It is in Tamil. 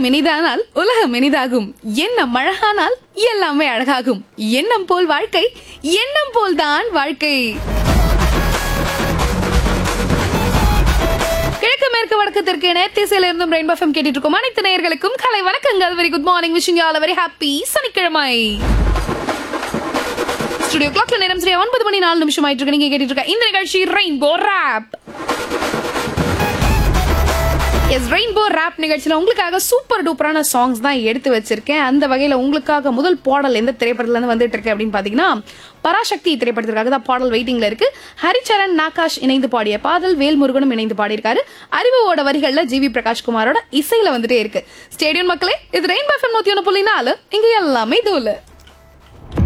உள்ளம் இனிதானால் உலகம் இனிதாகும் எண்ணம் அழகானால் எல்லாமே அழகாகும் எண்ணம் போல் வாழ்க்கை எண்ணம் போல் தான் வாழ்க்கை கிழக்கு மேற்கு வடக்கு தெற்கு நேர்த்திசையில இருந்தும் ரெயின்போ ஃபம் கேட்டுட்டு இருக்கோம் அனைத்து நேயர்களுக்கும் கலை வணக்கங்கள் very good morning wishing all very happy சனிக்கிழமை ஸ்டுடியோ கிளாக்ல நேரம் சரியா ஒன்பது மணி நாலு நிமிஷம் ஆயிட்டு இருக்கு நீங்க கேட்டுட்டு இருக்க இந்த நிகழ்ச்சி rainbow rap yes rainbow rap நிகழ்ச்சியில் உங்களுக்காக சூப்பர் டூப்பரான சாங்ஸ் தான் எடுத்து வச்சிருக்கேன் அந்த வகையில் உங்களுக்காக முதல் பாடல் எந்த திரைப்படத்துல இருந்து வந்துட்டு இருக்கு அப்படின்னு பார்த்தீங்கன்னா பராசக்தி திரைப்படத்திற்காக தான் பாடல் வெயிட்டிங்ல இருக்கு ஹரிச்சரன் நாகாஷ் இணைந்து பாடிய பாடல் வேல்முருகனும் இணைந்து பாடியிருக்காரு அறிவுவோட வரிகள்ல ஜிவி பிரகாஷ்குமாரோட இசையில வந்துட்டே இருக்கு ஸ்டேடியம் மக்களே இது ரெயின்போ எஃப்எம் நூத்தி ஒன்று புள்ளி நாலு இங்க எல்லாமே தூளு